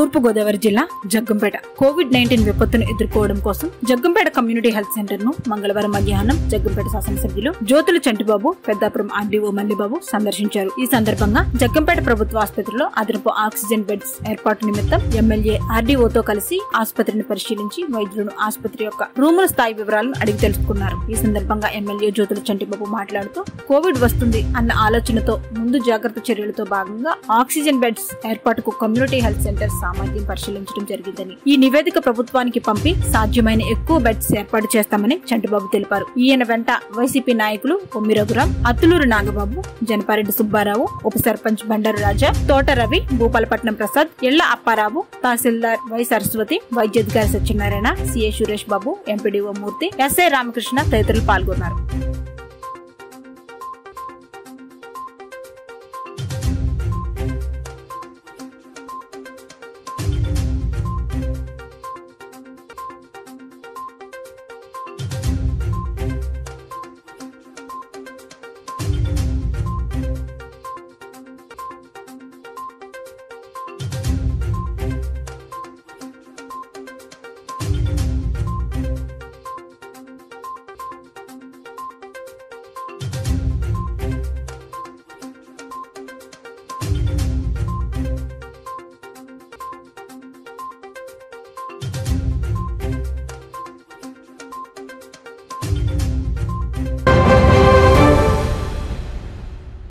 తూర్పు గోదావరి జిల్లా Jaggampeta Covid nineteen విపత్తును ఎదుర్కోవడం కోసం జగ్గంపేట కమ్యూనిటీ హెల్త్ సెంటర్ ను మంగళవారం మధ్యాహ్నం జగ్గంపేట శాసనసభ్యులు జ్యోతుల చంటిబాబు పెద్దాపురం ఆర్డీఓ మల్లిబాబు సందర్శించారు ఈ సందర్భంగా జగ్గంపేట ప్రభుత్వ ఆసుపత్రిలో అదనపు ఆక్సిజన్ బెడ్స్ ఏర్పాటు నిమిత్తం ఎమ్మెల్యే ఆర్డీఓతో కలిసి ఆసుపత్రిని పరిశీలించి వైద్యులను ఆసుపత్రి యొక్క రూముల స్థాయి వివరాలను అడిగి తెలుసుకున్నారు ఈ సందర్భంగా ఎమ్మెల్యే జ్యోతుల చంటిబాబు మాట్లాడుతూ కోవిడ్ వస్తుంది అన్న ఆలోచనతో ముందు జాగ్రత్త చర్యలతో భాగంగా ఆక్సిజన్ బెడ్స్ ఏర్పాటుకు కమ్యూనిటీ హెల్త్ సెంటర్ సామర్థ్యం పరిశీలించడం జరిగిందని ఈ నివేదిక ప్రభుత్వానికి పంపి సాధ్యమైన ఎక్కువ బెడ్స్ ఏర్పాటు చేస్తామని చంటిబాబు తెలిపారు ఈయన వెంట వైసీపీ నాయకులు కొమ్మి రఘురాం అత్తులూరు నాగబాబు జనపారెడ్డి సుబ్బారావు ఉప సర్పంచ్ బండారు రాజా తోట రవి భూపాలపట్నం ప్రసాద్ ఎళ్ల అప్పారావు తహసీల్దార్ వై సరస్వతి వైద్యాధికారి Satyanarayana CA Suresh Babu MPDO Murthy SI Ramakrishna తదితరులు పాల్గొన్నారు